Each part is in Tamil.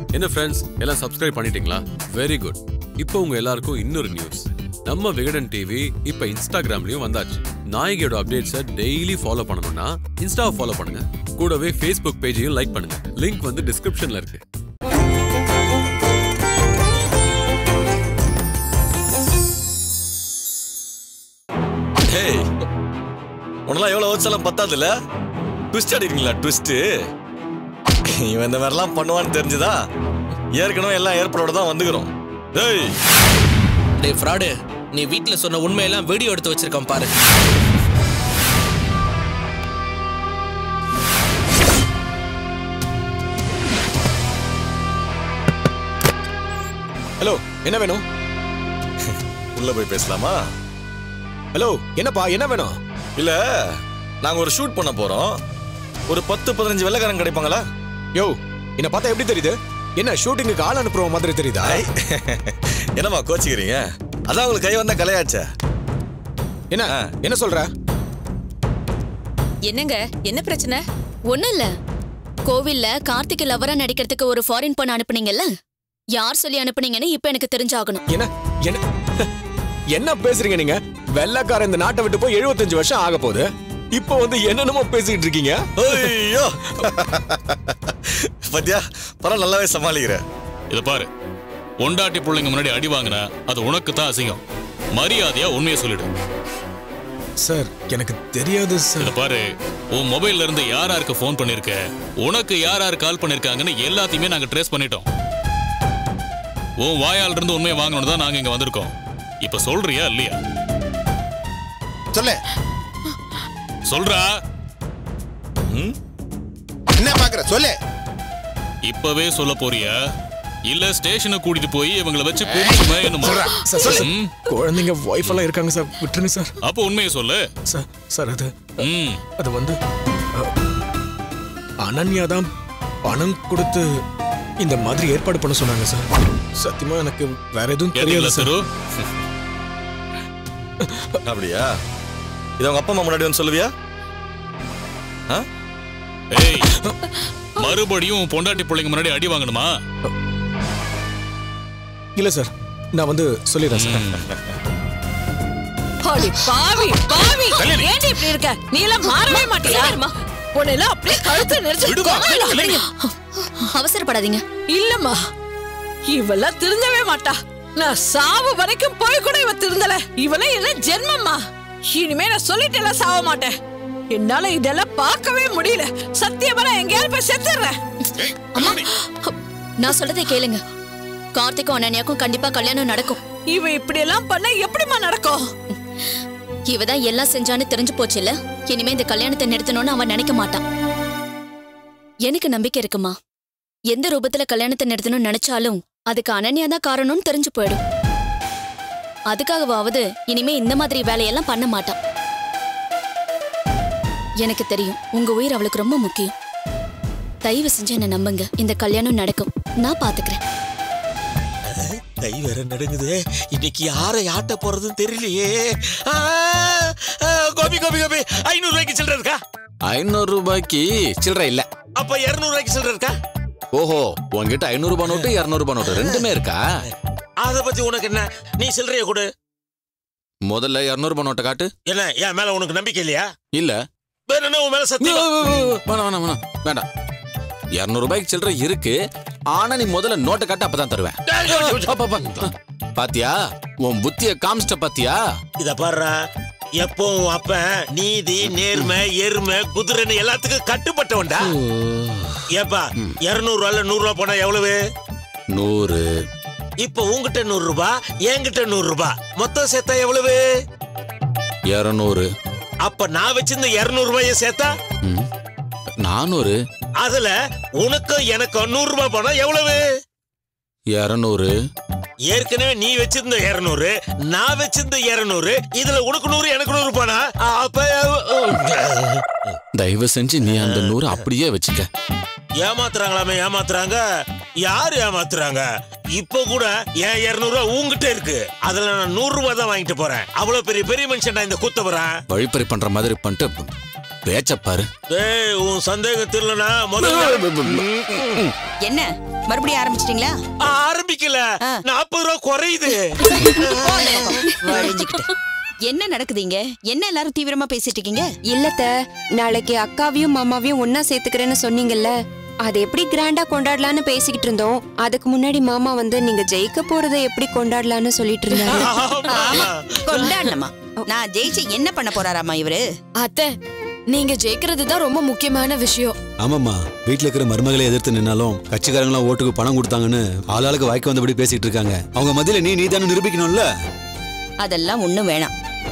என்ன ஃப்ரெண்ட்ஸ் எல்லாம் சப்ஸ்கிரைப் பண்ணிட்டீங்களா வெரி குட் இப்போ உங்க எல்லாருக்கும் இன்னொரு நியூஸ் நம்ம விகடன் டிவி இப்போ இன்ஸ்டாகிராம்லயும் வந்தாச்சு நாயகியோட அப்டேட்ஸை டெய்லி ஃபாலோ பண்ணணும்னா இன்ஸ்டாவை ஃபாலோ பண்ணுங்க கூடவே ஃபேஸ்புக் பேஜையும் லைக் பண்ணுங்க லிங்க் வந்து டிஸ்கிரிப்ஷன்ல இருக்கு ஹேய் உனலாம் எவ்வளோ வச்சாலும் பத்தாதுல்ல ட்விஸ்ட் அடிக்கிறீங்களா ட்விஸ்ட் இவன் இந்த மாதிரிலாம் பண்ணுவான்னு தெரிஞ்சுதா ஏற்கனவே எல்லாம் ஏற்பாடோட தான் வந்துக்கிறோம் டேய் டேய் ஃப்ராடு நீ வீட்ல சொன்ன உண்மையெல்லாம் வீடியோ எடுத்து வச்சிருக்கான் பாரு ஹலோ என்ன வேணும் உள்ள போய் பேசலாமா ஹலோ என்னப்பா என்ன வேணும் இல்ல நாங்க ஒரு ஷூட் பண்ண போறோம் ஒரு பத்து பதினஞ்சு வெள்ளைக்காரங்க கிடைப்பாங்களா யோ என்ன பார்த்தா எப்படி தெரியுது என்ன ஷூட்டிங்குக்கு ஆள் அனுப்புற மாதிரி தெரியுதா ஐ, என்னம்மா கோச்சிக்கிறீங்க அதான் உங்களுக்கு கை வந்த கலையாச்சே என்ன என்ன சொல்ற என்னங்க என்ன பிரச்சனை ஒண்ணும் இல்ல கோவில்ல கார்த்திக் லவரா நடிக்கிறதுக்கு ஒரு ஃபாரின் பொண்ணு அனுப்புனீங்கல்ல யார் சொல்லி அனுப்புனீங்கன்னு இப்ப எனக்கு தெரிஞ்சாகணும் என்ன என்ன என்ன பேசுறீங்க நீங்க வெள்ளக்காரன் இந்த நாட்டை விட்டு போய் 75 வருஷம் ஆக போகுது இப்போ வந்து என்னென்னமோ பேசிக்கிட்டு இருக்கீங்க ஐயோ பத்தியா பரவாயில்ல நல்லாவே சமாளிக்கிற இத பாரு பொண்டாட்டி பிள்ளைங்க முன்னாடி அடி வாங்கினா அது உனக்கு தான் அசிங்கம் மரியாதையா உண்மையை சொல்லிடு சார் எனக்கு தெரியாது இத சார் பாரு உன் மொபைல்ல இருந்து யார் யாருக்கு ஃபோன் பண்ணிருக்க உனக்கு யார் யார் கால் பண்ணிருக்காங்கன்னு எல்லாத்தையுமே நாங்க ட்ரேஸ் பண்ணிட்டோம் உன் வாயால இருந்து உண்மையை வாங்கணும் தான் நாங்க இங்க வந்திருக்கோம் இப்ப சொல்றியா இல்லையா சொல்லு சொல்றா என்ன பாக்குற சொல்லு இப்பவே சொல்ல போறியா இல்ல ஸ்டேஷனுக்கு கூட்டிட்டு போய் இவங்கள வச்சு பிரிச்சு மேயணுமா சார், சார், சார், ம், குழந்தைங்க ஒய்ஃப் எல்லாம் இருக்காங்க சார் விட்டுருங்க சார் அப்ப உண்மையை சொல்லு சார் சார் அது ம் அது வந்து அ, அனன்யா தான் பணம் கொடுத்து இந்த மாதிரி ஏற்பாடு பண்ண சொன்னாங்க சார் சத்தியமா எனக்கு வேற எதுவும் கேட்டீங்களா தெரியாது சார் சரு அப்படியா இது உங்க அப்பா அம்மா முன்னாடி வந்து சொல்லுவியா ஆ? ஏய் மறுபடியும் உன் பொண்டாட்டி பிள்ளைங்க முன்னாடி அடி வாங்கணுமா இல்ல சார் நான் வந்து சொல்லிடுறேன் சார் அடி பாவி பாவி ஏன்டி இப்படி இருக்க நீ எல்லாம் மாறவே மாட்டியா உன்னை எல்லாம் அப்படியே கழுத்து நெரிச்சு கொல்ல அப்படிங்க. அவசரப்படாதீங்க இல்லம்மா இவெல்லாம் திருந்தவே மாட்டா நான் சாவு வரைக்கும் போய் கூட இவ திருந்தல இவெல்லாம் என்ன ஜென்மம்மா இனிமே நான் சொல்லிட்டேலாம் சாவ மாட்டேன் என்னால இதெல்லாம் பார்க்கவே முடியல சத்தியமா நான் எங்கேயாவது போய் செத்துறேன் அம்மா நான் சொல்றதை கேளுங்க கார்த்திக்கும் அனன்யாக்கும் கண்டிப்பா கல்யாணம் நடக்கும் இவ இப்படி எல்லாம் பண்ண எப்படிம்மா நடக்கும் இவ தான் எல்லாம் செஞ்சான்னு தெரிஞ்சு போச்சுல்ல இனிமே இந்த கல்யாணத்தை நிறுத்தணும்னு அவன் நினைக்க மாட்டான் எனக்கு நம்பிக்கை இருக்குமா எந்த ரூபத்துல கல்யாணத்தை நிறுத்தணும்னு நினைச்சாலும் அதுக்கு அனன்யா தான் காரணம்னு தெரிஞ்சு போயிடும் அதுக்காகவாவது இனிமே இந்த மாதிரி வேலையெல்லாம் பண்ண மாட்டான் எனக்கு தெரியும் உங்க உயிர் அவளுக்கு ரொம்ப முக்கியம் தயவு செஞ்சு என்ன நம்புங்க இந்த கல்யாணம் நடக்கும் நான் பாத்துக்கிறேன் கை வேற நடுங்குது இன்னைக்கு யாரை ஆட்ட போறதுன்னு தெரியலையே ஆ, ஆ, கோபி கோபி கோபி ஐநூறு ரூபாய்க்கு சில்லற இருக்கா ஐநூறு ரூபாய்க்கு சில்லறை இல்ல அப்ப இருநூறு ரூபாய்க்கு சில்லற இருக்கா ஓஹோ உன்கிட்ட ஐநூறு ரூபாய் நோட்டு இருநூறு ரூபாய் நோட்டு ரெண்டுமே இருக்கா அத பத்தி உனக்கு என்ன நீ சில்லறைய கொடு முதல்ல இருநூறு ரூபாய் நோட்டை காட்டு என்ன என் மேல உனக்கு நம்பிக்கை இல்லையா இல்ல வேணும்னா உன் மேல சத்தியம் வேணாம் வேணாம் வேணாம் வேண்டாம் இருநூறு ரூபாய்க்கு சில்லறை இருக்கு ஆனா நீ முதல்ல நோட்டை காட்டு அப்பதான் தருவேன் அப்பா, அப்பா. பாத்தியா உன் புத்திய காமிச்சிட்ட பாத்தியா இத பாருடா எப்போ உன் அப்பன் நீதி நேர்மை எருமை குதிரைன்னு எல்லாத்துக்கும் கட்டுப்பட்டவன்டா ஏப்பா இருநூறு ரூபாய்ல நூறு ரூபாய் போனா எவ்வளவு நூறு இப்ப உன்கிட்ட நூறு ரூபாய் என்கிட்ட நூறு ரூபாய் மொத்தம் சேர்த்தா எவ்வளவு இருநூறு அப்ப நான் வச்சிருந்த இருநூறு ரூபாய சேர்த்தா ம். நானூறு அதுல உனக்கும் எனக்கும் நூறு ரூபாய் போனா எவ்வளவு இருநூறு ஏற்கனவே நீ வச்சிருந்த இருநூறு நான் வச்சிருந்த இருநூறு இதுல உனக்கு நூறு எனக்கு நூறு போனா அப்ப தயவு செஞ்சு நீ அந்த நூறு அப்படியே வச்சுக்க ஏமாத்துறாங்களாமே ஏமாத்துறாங்க யாரு ஏமாத்துறாங்க இப்ப கூட என் இருநூறு உங்ககிட்ட இருக்கு அதுல நான் நூறு ரூபாய் தான் வாங்கிட்டு போறேன் அவ்வளவு பெரிய பெரிய மனுஷன்டா இந்த குத்தவரேன் வழிப்பறி பண்ற மாதிரி பண்ணிட்டு பேச்ச பாரு டேய் உன் சந்தேகம் தெரியலனா முதல்ல என்ன மறுபடியும் ஆரம்பிச்சிட்டீங்களா ஆரம்பிக்கல நாற்பது ரூபா குறையுது வழிஞ்சுக்கிட்டு என்ன நடக்குதுங்க என்ன எல்லாரும் தீவிரமா பேசிட்டு இருக்கீங்க இல்லத்த நாளைக்கு அக்காவையும் மாமாவையும் ஒன்னா சேர்த்துக்கிறேன்னு சொன்னீங்கல்ல அது எப்படி கிராண்டா கொண்டாடலாம்னு பேசிக்கிட்டு இருந்தோம் அதுக்கு முன்னாடி மாமா வந்து நீங்க ஜெயிக்க போறதை எப்படி கொண்டாடலாம்னு சொல்லிட்டு இருந்தாரு ஆமா, கொண்டாடணுமா நான் ஜெயிச்சு என்ன பண்ண போறாராமா இவரு அத்தை நீங்க ஜெயிக்கிறது தான் ரொம்ப முக்கியமான விஷயம் ஆமாம்மா வீட்ல இருக்கிற மருமகளை எதிர்த்து நின்னாலும் கட்சிக்காரங்களாம் ஓட்டுக்கு பணம் கொடுத்தாங்கன்னு ஆளாளுக்கு வாய்க்கு வந்தபடி பேசிட்டு இருக்காங்க அவங்க மத்தியில நீ நீ தானே நிரூபிக்கணும்ல அதெல்லாம் ஒண்ணும் வேணாம்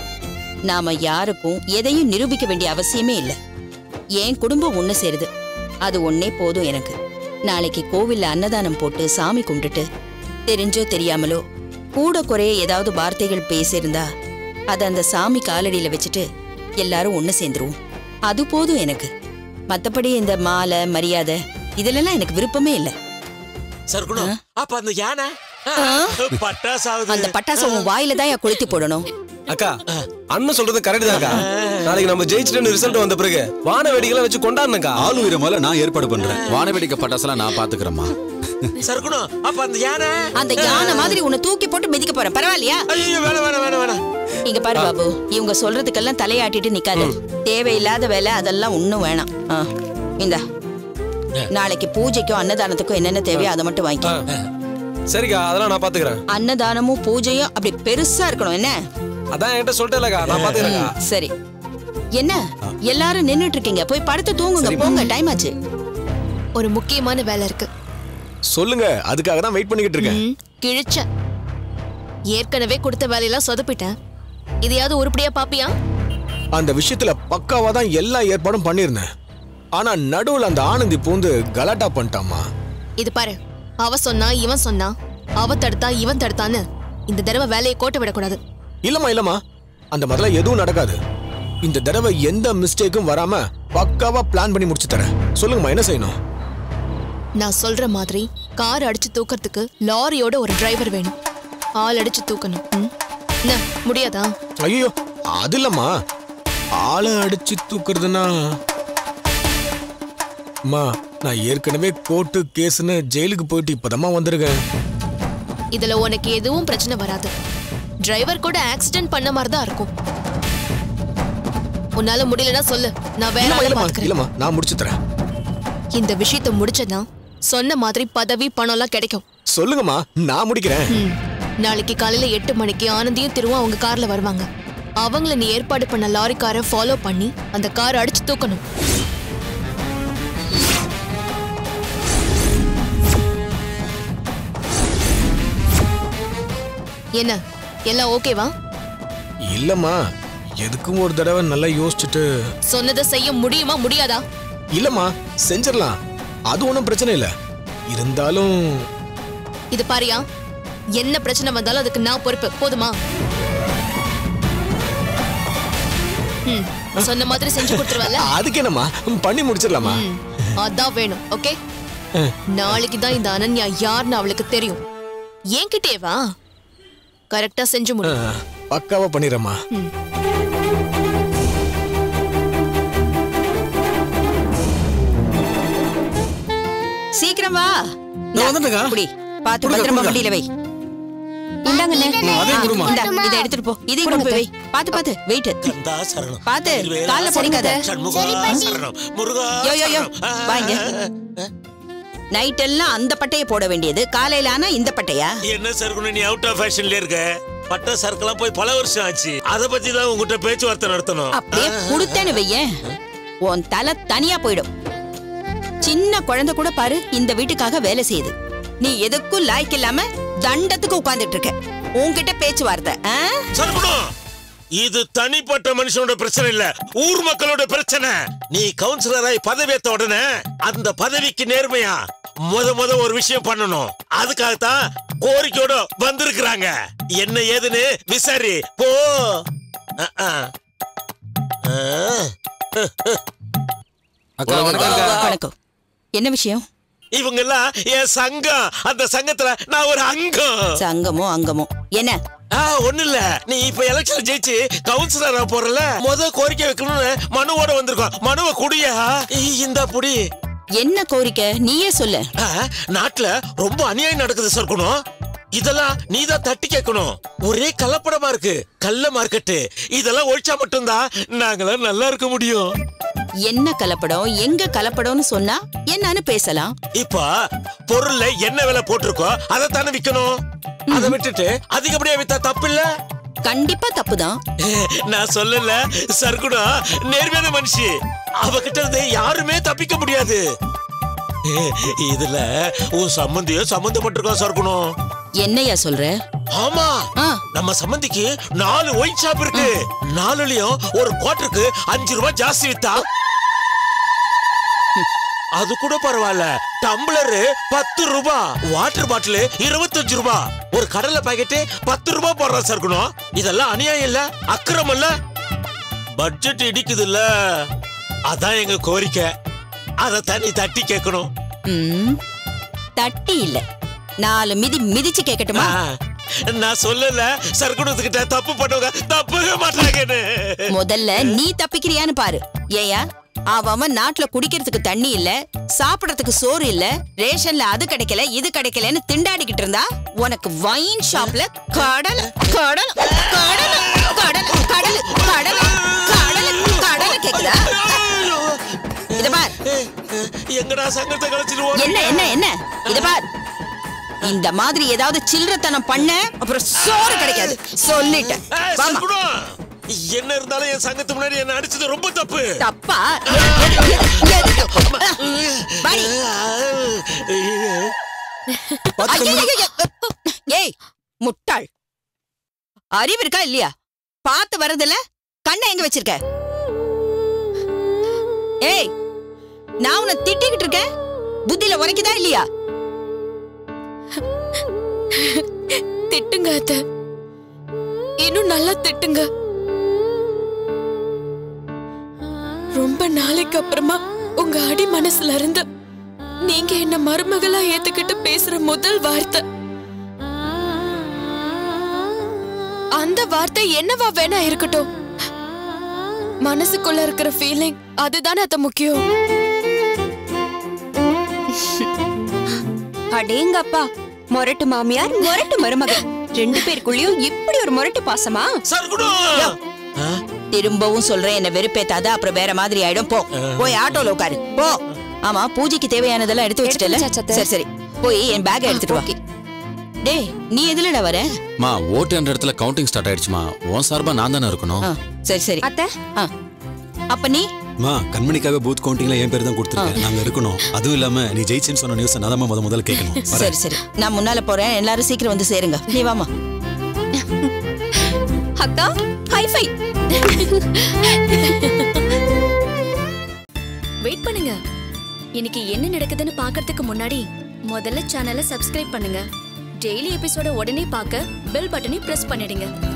நாம யாருக்கும் எதையும் நிரூபிக்க வேண்டிய அவசியமே இல்ல என் குடும்பம் ஒண்ணு சேருது அது ஒண்ணே போதும் எனக்கு நாளைக்கு கோவில்ல அன்னதானம் போட்டு சாமி கும்பிட்டுட்டு தெரிஞ்சோ தெரியாமலோ கூட குறைய ஏதாவது வார்த்தைகள் பேசியிருந்தா அதை அந்த சாமி காலடியில வச்சுட்டு எல்லாரும் ஒண்ணு சேர்ந்துருவோம் அது போதும் எனக்கு மத்தபடி இந்த மாலை மரியாதை இதுலெல்லாம் எனக்கு விருப்பமே இல்லை சர்க்குணம் அப்ப அந்த யானை பட்டாசாவது அந்த பட்டாசு உன் வாயில தான் கொளுத்தி போடணும் அக்கா அண்ணன் சொல்றது கரெக்ட் தான்க்கா நாளைக்கு நம்ம ஜெயிச்சிட்டு ரிசல்ட் வந்த பிறகு வான வெடிக்கலாம் வச்சு கொண்டாடணும்க்கா ஆள் உயிரை முதல்ல நான் ஏற்பாடு பண்றேன் வானவேடிக்கை பட்டாசெல்லாம் நான் பாத்துக்கிறேம்மா சர்க்குணம் அப்ப அந்த யானை அந்த யானை மாதிரி உன்னை தூக்கி போட்டு மிதிக்க போறேன் பரவாயில்லையா ஐயோ வேணாம் வேணாம் வேணாம் வேணாம் இங்க பாரு பாபு இவங்க சொல்றதுக்கெல்லாம் தலையாட்டிட்டு நிக்காத தேவையில்லாத வேலை அதெல்லாம் ஒண்ணும் வேணாம் ஆ, இந்தா நாளைக்கு பூஜைக்கும் அன்னதானத்துக்கும் என்னென்ன தேவையோ அதை மட்டும் வாங்கிக்க சரிக்கா அதெல்லாம் நான் பாத்துக்கிறேன் அன்னதானமும் பூஜையும் அப்படி பெருசா இருக்கணும் என்ன அதான் என்கிட்ட சொல்லிட்டேலக்கா நான் பாத்துக்கிறேன்க்கா ம், சரி என்ன எல்லாரும் நின்னுட்டு இருக்கீங்க போய் படுத்து தூங்குங்க போங்க டைம் ஆச்சு ஒரு முக்கியமான வேலை இருக்கு சொல்லுங்க அதுக்காக தான் வெயிட் பண்ணிக்கிட்டு இருக்கேன் ம், கிழிச்ச ஏற்கனவே கொடுத்த வேலையெல்லாம் சொதப்பிட்டேன் இதையாவது உருப்படியா பாப்பியா அந்த விஷயத்துல பக்காவா தான் எல்லா ஏற்பாடும் பண்ணியிருந்தேன் ஆனா நடுவுல அந்த ஆனந்தி பூந்து கலாட்டா பண்ணிட்டாமா இது பாரு அவ சொன்னா இவன் சொன்னா அவ தடுத்தா இவன் தடுத்தான்னு இந்த தடவை வேலையை கோட்டை விடக்கூடாது இல்லம்மா இல்லம்மா அந்த மாதிரிலாம் எதுவும் நடக்காது இந்த தடவை எந்த மிஸ்டேக்கும் வராம பக்காவா பிளான் பண்ணி முடிச்சு தரேன் சொல்லுங்கம்மா என்ன செய்யணும் நான் சொல்ற மாதிரி கார் அடிச்சு தூக்கறதுக்கு லாரியோட ஒரு டிரைவர் வேணும் ஆள் அடிச்சு தூக்கணும் ம்? என்ன முடியாதா ஐயோ அது இல்லம்மா ஆளை அடிச்சு தூக்குறதுன்னா அம்மா நான் ஏற்கனவே கோர்ட்டு கேஸ்னு ஜெயிலுக்கு போயிட்டு இப்பதம்மா வந்திருக்கேன் இதுல உனக்கு எதுவும் பிரச்சனை வராது டிரைவர் கூட ஆக்சிடென்ட் பண்ண மாதிரி தான் இருக்கும் உன்னால முடியலன்னா சொல்லு நான் வேற இல்லம்மா ஆளை இல்லம்மா பாத்துக்கிறேன் இல்லம்மா நான் முடிச்சு தரேன் இந்த விஷயத்தை முடிச்சதான் சொன்ன மாதிரி பதவி பணம்லாம் கிடைக்கும் சொல்லுங்கம்மா நான் முடிக்கிறேன் ம். நாளைக்கு காலையில எட்டு மணிக்கு ஆனந்தியும் திருவும் அவங்க கார்ல வருவாங்க அவங்கள நீ ஏற்பாடு பண்ண லாரி காரை ஃபாலோ பண்ணி அந்த கார் அடிச்சு தூக்கணும் என்ன எல்லாம் ஓகேவா இல்லம்மா எதுக்கும் ஒரு தடவை நல்லா யோசிச்சுட்டு சொன்னதை செய்ய முடியுமா முடியாதா இல்லம்மா செஞ்சிடலாம் அது ஒன்றும் பிரச்சனை இல்லை இருந்தாலும் இது பாரியா என்ன பிரச்சனை வந்தாலும் அதுக்கு நான் பொறுப்பு போதுமா ம், சொன்ன மாதிரி செஞ்சு கொடுத்துருவல்ல அதுக்கு என்னம்மா பண்ணி முடிச்சிடலாமா ம், அதான் வேணும் ஓகே நாளைக்கு தான் இந்த அனன்யா யாருன்னு அவளுக்கு தெரியும் என்கிட்டே வா கரெக்டா செஞ்சு முடி பக்காவா பண்ணிடுறேம்மா சீக்கிரம் வா நான் வந்துட்டேங்க. இப்படி பாத்து கொடுங்க, பத்திரமா கொடுங்க. வண்டியில வை இந்தாங்கண்ணே அதையும் கொடுமா. இந்தா, இதை எடுத்துட்டு போ இதையும் கொண்டு போய் வை பாத்து பாத்து வெயிட் கந்தா சரணம் பாத்து வேலா கால்ல பொடிக்காத சண்முகா சரணம் முருகா யோ யோ யோ சரணம். ஆ, வாங்க நைட் எல்லாம் அந்த பட்டைய போட வேண்டியது காலையில ஆனா இந்த பட்டையா என்ன சர்க்குணம் நீ அவுட் ஆஃப் ஃபேஷன்ல இருக்க பட்ட சர்க்கெல்லாம் போய் பல வருஷம் ஆச்சு அத பத்தி தான் உங்ககிட்ட பேச்சுவார்த்தை நடத்தணும் அப்படியே கொடுத்தேன்னு வையேன் உன் தலை தனியா போயிடும் சின்ன குழந்தை கூட பாரு இந்த வீட்டுக்காக வேலை செய்யுது நீ எதுக்கும் லாய்க்கு இல்லாம தண்டத்துக்கு உட்கார்ந்துட்டு இருக்க உன்கிட்ட பேச்சுவார்த்தை ஆ? சர்க்குணம் இது தனிப்பட்ட மனுஷனோட பிரச்சனை இல்ல ஊர் மக்களோட பிரச்சனை நீ கவுன்சிலராய் பதவியேத்த உடனே அந்த பதவிக்கு நேர்மையா முத முத ஒரு விஷயம் பண்ணணும் அதுக்காகத்தான் கோரிக்கையோட வந்திருக்கிறாங்க என்ன ஏதுன்னு விசாரி போ அஹ், அஹ். அஹ். அக்கா வணக்கம் வணக்கம் என்ன விஷயம் இவங்க எல்லாம் என் சங்கம் அந்த சங்கத்துல நான் ஒரு அங்கம் சங்கமோ அங்கமோ என்ன ஆ ஒண்ணு இல்ல நீ இப்ப எலெக்ஷன் ஜெயிச்சு கவுன்சிலரா போறல முத கோரிக்கை வைக்கணும்னு மனுவோட வந்திருக்கோம் மனுவை குடியா இ- இந்தா புடி என்ன கோரிக்கை நீயே சொல்லு ஆ, நாட்டுல ரொம்ப அநியாயம் நடக்குது சர்க்குணம் இதெல்லாம் நீதான் தட்டி கேட்கணும் ஒரே கலப்படமா இருக்கு கள்ள மார்க்கெட்டு இதெல்லாம் ஒழிச்சா மட்டும்தான் நாங்களாம் நல்லா இருக்க முடியும் என்ன கலப்படம் எங்க கலப்படம்னு சொன்னா என்னன்னு பேசலாம் இப்ப பொருள்ல என்ன விலை போட்டிருக்கோ அதை தானே விக்கணும் அதை விட்டுட்டு அதிகப்படியா வித்தா தப்பு இல்ல கண்டிப்பா தப்புதான் நான் சொல்லல சர்க்குணா நேர்மையான மனுஷி அவகிட்ட இருந்து யாருமே தப்பிக்க முடியாது இதுல உன் சம்பந்தியோ சம்பந்தப்பட்டிருக்கோம் சர்க்குணம் என்னையா சொல்ற ஆமா நம்ம சம்பந்திக்கு நாலு ஒயிட் ஷாப் இருக்கு நாலுலயும் ஒரு குவார்டருக்கு அஞ்சு ரூபாய் ஜாஸ்தி வித்தா அது கூட பரவாயில்ல டம்ளரு பத்து ரூபாய் வாட்டர் பாட்டில் இருபத்தஞ்சு ரூபாய் ஒரு கடலை பாக்கெட்டு பத்து ரூபாய் போடுறோம் சர்க்கணும் இதெல்லாம் அநியாயம் இல்ல அக்கிரம் இல்ல பட்ஜெட் இடிக்குது இல்ல அதான் எங்க கோரிக்கை அத தனி தட்டி கேட்கணும் ம், தட்டி இல்ல நாலு மிதி மிதிச்சு கேட்கட்டுமா நான் சொல்லல சர்க்குணத்துக்கிட்ட தப்பு பண்ணுவாங்க தப்புக மாட்டாங்கன்னு முதல்ல நீ தப்பிக்கிறியான்னு பாரு ஏயா அவன் அவன் நாட்டுல குடிக்கிறதுக்கு தண்ணி இல்ல சாப்பிடறதுக்கு சோறு இல்ல ரேஷன்ல அது கிடைக்கல இது கிடைக்கலன்னு திண்டாடிக்கிட்டு இருந்தா உனக்கு வைன் ஷாப்ல கடல் கடல் கடல் கடல் கடல் கடல் கடல் கடல் கேக்குதா இத பார் எங்கடா சங்கத்தை கழிச்சிட்டு என்ன என்ன என்ன இத பார் இந்த மாதிரி ஏதாவது சில்லறத்தனம் பண்ண அப்புறம் சோறு கிடைக்காது சொல்லிட்டேன் வாமா என்ன இருந்தாலும் என் சங்கத்து முன்னாடி என்ன அடிச்சது ரொம்ப தப்பு தப்பா ஐயையையைய. ஏய் முட்டாள் அறிவு இருக்கா இல்லையா பார்த்து வரதுல கண்ணை எங்க வச்சிருக்க ஏய் நான் உன்னை திட்டிக்கிட்டு இருக்கேன் புத்தியில உரைக்குதா இல்லையா திட்டுங்க அத்த இன்னும் நல்லா திட்டுங்க ரொம்ப நாளைக்கு அப்புறமா உங்க அடி மனசுல இருந்து நீங்க என்ன மருமகளா ஏத்துக்கிட்டு பேசுற முதல் வார்த்தை அந்த வார்த்தை என்னவா வேணா இருக்கட்டும் மனசுக்குள்ள இருக்கிற ஃபீலிங் அதுதானே அத்த முக்கியம் அடேங்கப்பா மொரட்டு மாமியார் மொரட்டு மருமக ரெண்டு பேருக்குள்ளயும் இப்படி ஒரு மொரட்டு பாசமா யோ, திரும்பவும் சொல்றேன் என்ன வெறுப்பேத்தாத அப்புறம் வேற மாதிரி ஆயிடும் போ போய் ஆட்டோல உட்காரு போ ஆமா பூஜைக்கு தேவையானதெல்லாம் எடுத்து வச்சிட்டல எடுத்து வச்சாச்சா, சரி சரி போய் என் பேக் எடுத்துட்டு வா டேய் நீ எதுலடா வர மா ஓட்டு என்ற இடத்துல கவுண்டிங் ஸ்டார்ட் ஆயிடுச்சுமா உன் சார்பா நான் தானே இருக்கணும் ஆ, சரி சரி அத்தை அப்ப நீ மா கண்மணிக்காக பூத் கவுண்டிங்ல என் பேர் தான் கொடுத்துருக்கேன் நாங்க இருக்கணும் அதுவும் இல்லாம நீ ஜெயிச்சேன்னு சொன்ன நியூஸ் நான் தான் முத முதல்ல கேட்கணும் வரேன். சரி சரி நான் முன்னால போறேன் எல்லாரும் சீக்கிரம் வந்து சேருங்க நீ வாமா அக்கா ஹை ஃபை வெயிட் பண்ணுங்க இன்னைக்கு என்ன நடக்குதுன்னு பார்க்கறதுக்கு முன்னாடி முதல்ல சேனலை சப்ஸ்கிரைப் பண்ணுங்க டெய்லி எபிசோட உடனே பார்க்க பெல் பட்டனை பிரஸ் பண்ணிடுங்க